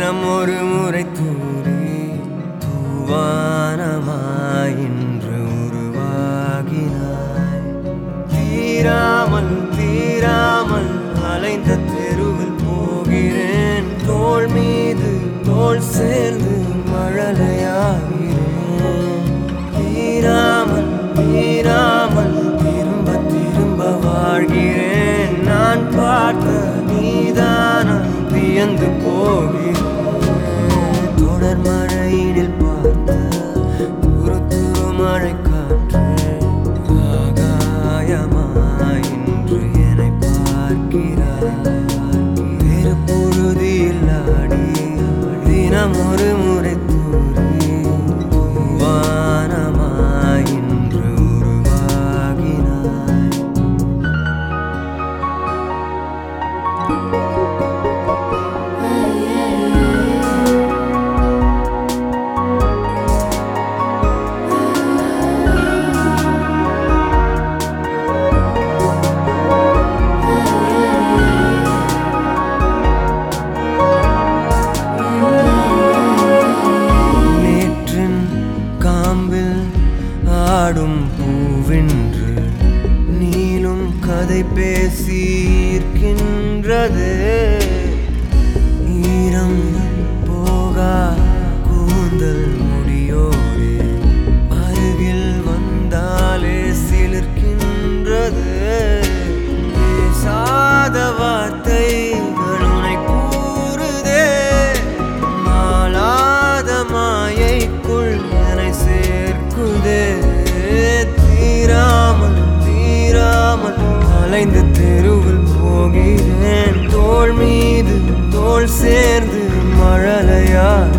தினம் ஒரு முறை தூரி தூவானமாய் இன்று உருவாகினாய் தீராமல் தீராமல் அலைந்த தெருவில் போகிறேன் தோள் மீது தோள் சேர்ந்து மழலையாகிறேன் தீராமல் தீராமல் திரும்ப திரும்ப வாழ்கிறேன் நான் பார்த்த நீதானா வியந்து போகிறேன் தொடர் மழையினில் பார்த்த துரு துரு மழை காற்று ஆகாயமாய் இன்று என்னை பார்க்கிறாய் வேறு பொழுதில் ஆடி தினம் ஒரு முறை தூரி வானமாய் இன்று உருவாகினாய் நேற்றின் காம்பில் ஆடும் பூவென்று நீளும் கதை பேசி ஈர்க்கின்றது ஈரம் போகா கூந்தல் முடியோடு அருகில் வந்தாலே சிலிர்க்கின்றது பேசாத வார்த்தைகள் உனை கூறுதே மாளாத மாயைக்குள் என்னை சேர்க்குதே தீராமல் தீராமல் அலைந்து தெருவில் போகிறேன் தோள் மீது தோள் சேர்ந்து மழலையா